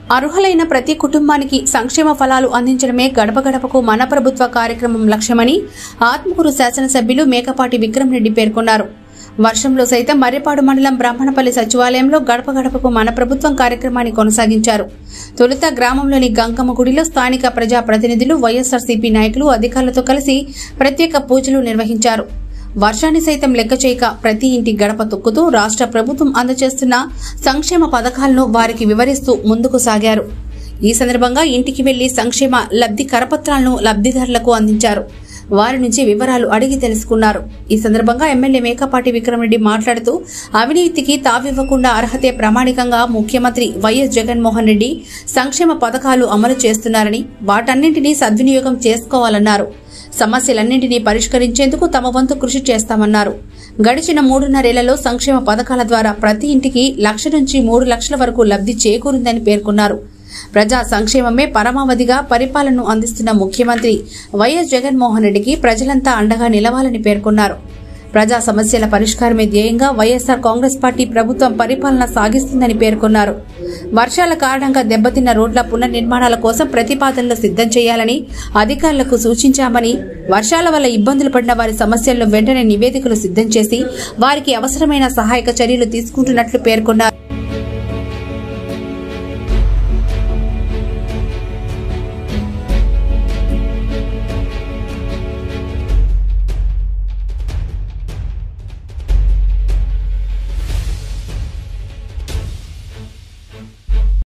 అర్హులైన ప్రతి కుటుంబానికి సంక్షేమ ఫలాలు అందించడమే గడప గడపకు మన ప్రభుత్వ కార్యక్రమం లక్ష్యమని ఆత్మకూరు శాసనసభ్యులు మేకపాటి విక్రమరెడ్డి పేర్కొన్నారు వర్షంలో సైతం మర్రిపాడు మండలం బ్రాహ్మణపల్లి సచివాలయంలో గడప గడపకు మన ప్రభుత్వం కార్యక్రమాన్ని కొనసాగించారు తొలుత గ్రామంలోని గంగమ్మ గుడిలో స్థానిక ప్రజా ప్రతినిధులు వైఎస్ఆర్సీపీ నాయకులు అధికారులతో కలిసి ప్రత్యేక పూజలు నిర్వహించారు వర్షాన్ని సైతం లెక్క చేయక ప్రతి ఇంటి గడప తొక్కుతూ రాష్ట్ర ప్రభుత్వం అందజేస్తున్న సంక్షేమ పథకాలను వారికి వివరిస్తూ ముందుకు సాగారు ఈ సందర్భంగా ఇంటికి వెళ్లి సంక్షేమ లబ్ధి కరపత్రాలను లబ్ధిదారులకు అందించారు వారి నుంచి వివరాలు అడిగి తెలుసుకున్నారు ఈ సందర్భంగా ఎమ్మెల్యే మేకపాటి విక్రమరెడ్డి మాట్లాడుతూ అవినీతికి తావివ్వకుండా అర్హతే ప్రామాణికంగా ముఖ్యమంత్రి వైఎస్ జగన్మోహన్ రెడ్డి సంక్షేమ పథకాలు అమలు చేస్తున్నారని వాటన్నింటినీ సద్వినియోగం చేసుకోవాలన్నారు సమస్యలన్నింటినీ పరిష్కరించేందుకు తమ వంతు కృషి చేస్తామన్నారు గడిచిన మూడున్నరేళ్లలో సంక్షేమ పథకాల ద్వారా ప్రతి ఇంటికి లక్ష నుంచి మూడు లక్షల వరకు లబ్ధి చేకూరిందని పేర్కొన్నారు ప్రజా సంక్షేమమే పరమావధిగా పరిపాలనను అందిస్తున్న ముఖ్యమంత్రి వైఎస్ జగన్మోహన్ రెడ్డికి ప్రజలంతా అండగా నిలవాలని పేర్కొన్నారు ప్రజా సమస్యల పరిష్కారమే ధ్యేయంగా వైఎస్ఆర్ కాంగ్రెస్ పార్టీ ప్రభుత్వం పరిపాలన సాగిస్తుందని పేర్కొన్నారు వర్షాల కారణంగా దెబ్బతిన్న రోడ్ల పునర్నిర్మాణాల కోసం ప్రతిపాదనలు సిద్ధం చేయాలని అధికారులకు సూచించామని వర్షాల వల్ల ఇబ్బందులు పడిన వారి సమస్యలను వెంటనే నివేదికలు సిద్ధం చేసి వారికి అవసరమైన సహాయక చర్యలు తీసుకుంటున్నట్లు పేర్కొన్నారు